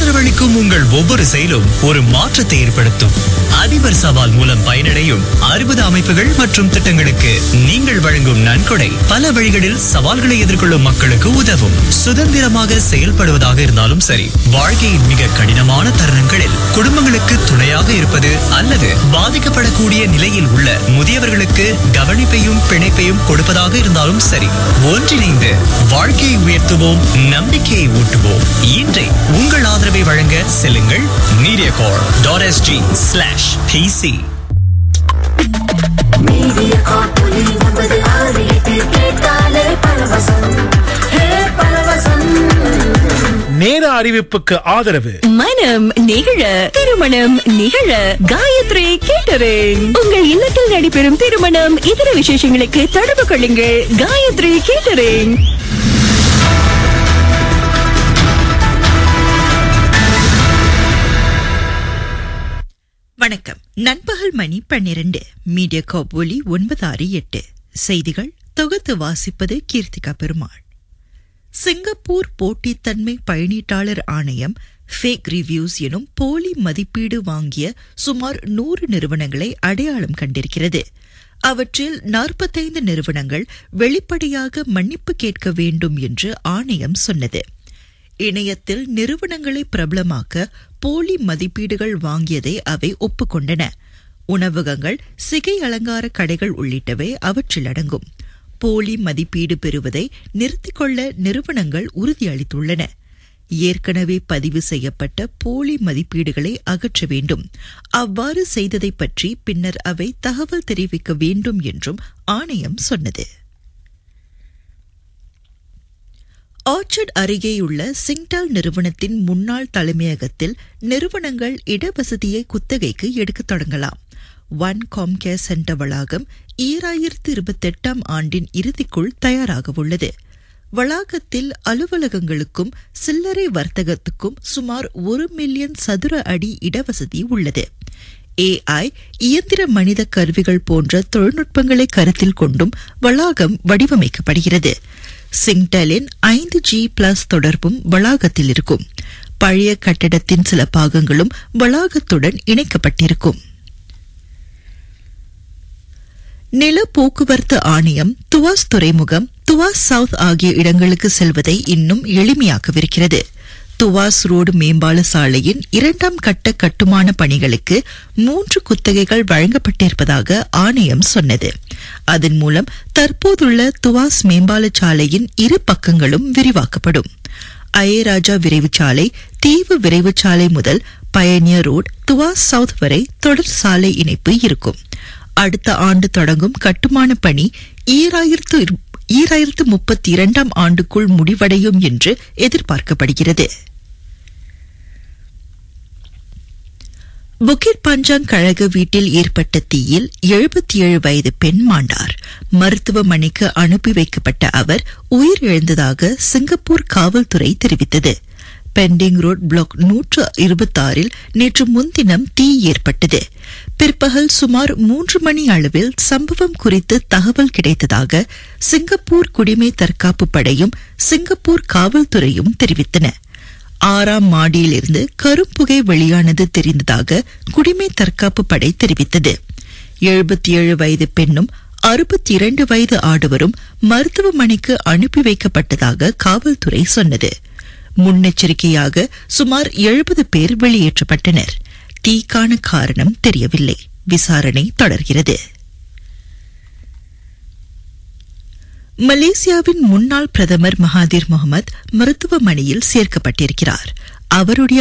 ஆதரவளிக்கும் உங்கள் ஒவ்வொரு செயலும் ஒரு மாற்றத்தை ஏற்படுத்தும் அதிபர் சவால் மூலம் பயனடையும் அறுபது அமைப்புகள் மற்றும் திட்டங்களுக்கு நீங்கள் வழங்கும் நன்கொடை பல வழிகளில் சவால்களை எதிர்கொள்ளும் மக்களுக்கு உதவும் சுதந்திரமாக செயல்படுவதாக இருந்தாலும் சரி வாழ்க்கையின் மிக கடினமான தருணங்களில் குடும்பங்களுக்கு துணையாக இருப்பது அல்லது பாதிக்கப்படக்கூடிய நிலையில் உள்ள முதியவர்களுக்கு கவனிப்பையும் பிணைப்பையும் கொடுப்பதாக இருந்தாலும் சரி ஒன்றிணைந்து வாழ்க்கையை உயர்த்துவோம் நம்பிக்கையை ஊட்டுவோம் இன்றை உங்கள் ஆதரவை வழங்க செல்லுங்கள் mediacorp dot SG slash PC media காப்பொலி ஒன்பது ஆறு எட்டு கேட்டாலே பரவசம் ஹே பரவசம் நேர அறிவிப்புக்கு ஆதரவு மனம் நிகழ திருமணம் நிகழ காயத்ரி கேட்டரிங் உங்கள் இல்லத்தில் நடைபெறும் திருமணம் இதர விசேஷங்களுக்கு தொடர்பு கொள்ளுங்கள் காயத்ரி கேட்டரிங் வணக்கம் நண்பகல் மணி பன்னிரண்டு மீடியா காப் ஒலி ஒன்பது ஆறு எட்டு செய்திகள் தொகுத்து வாசிப்பது கீர்த்திகா பெருமாள் சிங்கப்பூர் போட்டித்தன்மை பயணீட்டாளர் ஆணையம் ஃபேக் ரிவ்யூஸ் எனும் போலி மதிப்பீடு வாங்கிய சுமார் நூறு நிறுவனங்களை அடையாளம் கண்டிருக்கிறது அவற்றில் நாற்பத்தைந்து நிறுவனங்கள் வெளிப்படையாக மன்னிப்பு கேட்க வேண்டும் என்று ஆணையம் சொன்னது இணையத்தில் நிறுவனங்களை பிரபலமாக்க போலி மதிப்பீடுகள் வாங்கியதை அவை ஒப்புக்கொண்டன உணவகங்கள் சிகை அலங்கார கடைகள் உள்ளிட்டவை அவற்றில் அடங்கும் போலி மதிப்பீடு பெறுவதை நிறுத்திக் கொள்ள நிறுவனங்கள் உறுதியளித்துள்ளன ஏற்கனவே பதிவு செய்யப்பட்ட போலி மதிப்பீடுகளை அகற்ற வேண்டும் அவ்வாறு செய்ததை பற்றி பின்னர் அவை தகவல் தெரிவிக்க வேண்டும் என்றும் ஆணையம் சொன்னது ஆர்ச்சர்ட் அருகேயுள்ள சிங்டால் நிறுவனத்தின் முன்னாள் தலைமையகத்தில் நிறுவனங்கள் இடவசதியை குத்தகைக்கு எடுக்கத் தொடங்கலாம் ஒன் காம்கேர் சென்டர் வளாகம் ஈராயிரத்து இருபத்தெட்டாம் ஆண்டின் இறுதிக்குள் தயாராக உள்ளது வளாகத்தில் அலுவலகங்களுக்கும் சில்லறை வர்த்தகத்துக்கும் சுமார் ஒரு மில்லியன் சதுர அடி இடவசதி உள்ளது ஏஐ இயந்திர மனித கருவிகள் போன்ற தொழில்நுட்பங்களை கருத்தில் கொண்டும் வளாகம் வடிவமைக்கப்படுகிறது சிங்டலின் ஐந்து ஜி பிளஸ் தொடர்பும் வளாகத்தில் இருக்கும் பழைய கட்டடத்தின் சில பாகங்களும் வளாகத்துடன் இணைக்கப்பட்டிருக்கும் நில போக்குவரத்து ஆணையம் துவாஸ் துறைமுகம் துவாஸ் சவுத் ஆகிய இடங்களுக்கு செல்வதை இன்னும் எளிமையாக்கவிருக்கிறது துவாஸ் ரோடு மேம்பால சாலையின் இரண்டாம் கட்ட கட்டுமான பணிகளுக்கு மூன்று குத்தகைகள் வழங்கப்பட்டிருப்பதாக ஆணையம் சொன்னது அதன் மூலம் தற்போதுள்ள துவாஸ் மேம்பால சாலையின் இரு பக்கங்களும் விரிவாக்கப்படும் அயராஜா விரைவுச்சாலை தீவு விரைவுச்சாலை முதல் பயனியர் ரோட் துவாஸ் சவுத் வரை தொடர் சாலை இணைப்பு இருக்கும் அடுத்த ஆண்டு தொடங்கும் கட்டுமான பணி ஈராயிரத்து ஈராயிரத்து முப்பத்தி இரண்டாம் ஆண்டுக்குள் முடிவடையும் என்று எதிர்பார்க்கப்படுகிறது புக்கிட் பஞ்சாங் கழக வீட்டில் ஏற்பட்ட தீயில் எழுபத்தி ஏழு வயது பெண் மாண்டார் மருத்துவமனைக்கு அனுப்பி வைக்கப்பட்ட அவர் உயிரிழந்ததாக சிங்கப்பூர் காவல்துறை தெரிவித்தது பெண்டிங் ரோட் பிளாக் நூற்று இருபத்தாறில் நேற்று முன்தினம் தீ ஏற்பட்டது பிற்பகல் சுமார் மூன்று மணி அளவில் சம்பவம் குறித்து தகவல் கிடைத்ததாக சிங்கப்பூர் குடிமை தற்காப்பு படையும் சிங்கப்பூர் காவல்துறையும் தெரிவித்தன ஆறாம் மாடியிலிருந்து கரும்புகை வெளியானது தெரிந்ததாக குடிமை தற்காப்பு படை தெரிவித்தது எழுபத்தி ஏழு வயது பெண்ணும் அறுபத்தி இரண்டு வயது ஆடவரும் மருத்துவமனைக்கு அனுப்பி வைக்கப்பட்டதாக காவல்துறை சொன்னது முன்னெச்சரிக்கையாக சுமார் எழுபது பேர் வெளியேற்றப்பட்டனர் தீக்கான காரணம் தெரியவில்லை விசாரணை தொடர்கிறது மலேசியாவின் முன்னாள் பிரதமர் மகாதீர் முகமது மருத்துவமனையில் சேர்க்கப்பட்டிருக்கிறார் அவருடைய